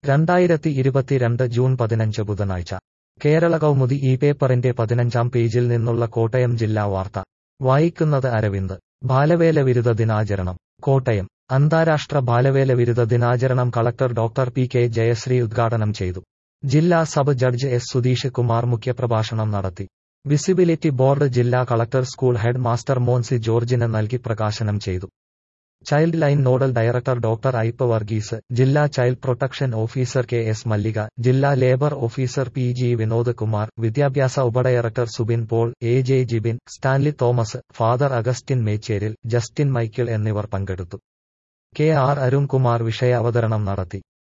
രണ്ടായിരത്തി ഇരുപത്തിരണ്ട് ജൂൺ പതിനഞ്ച് ബുധനാഴ്ച കേരള കൗമുദി ഈ പേപ്പറിന്റെ പതിനഞ്ചാം പേജിൽ നിന്നുള്ള കോട്ടയം ജില്ലാ വാർത്ത വായിക്കുന്നത് അരവിന്ദ് ബാലവേല വിരുദ്ധ ദിനാചരണം കോട്ടയം അന്താരാഷ്ട്ര ബാലവേല വിരുദ്ധ ദിനാചരണം collector doctor P K Jayasree ഉദ്ഘാടനം ചെയ്തു ജില്ലാ sub judge S Sudheesh Kumar മുഖ്യപ്രഭാഷണം നടത്തി വിസിബിലിറ്റി ബോർഡ് ജില്ലാ collector school head master Moncy ജോർജിന് നൽകി പ്രകാശനം ചെയ്തു child line nodal director doctor Ipe Varghese ജില്ലാ child protection officer K S Mallika ജില്ലാ labour officer P G Vinod Kumar വിദ്യാഭ്യാസ ഉപഡയറക്ടർ Subin Paul A J Jibin Stanley Thomas father Augustine Mecheril Justin Michael എന്നിവർ പങ്കെടുത്തു കെ ആർ അരുൺകുമാർ വിഷയാവതരണം നടത്തി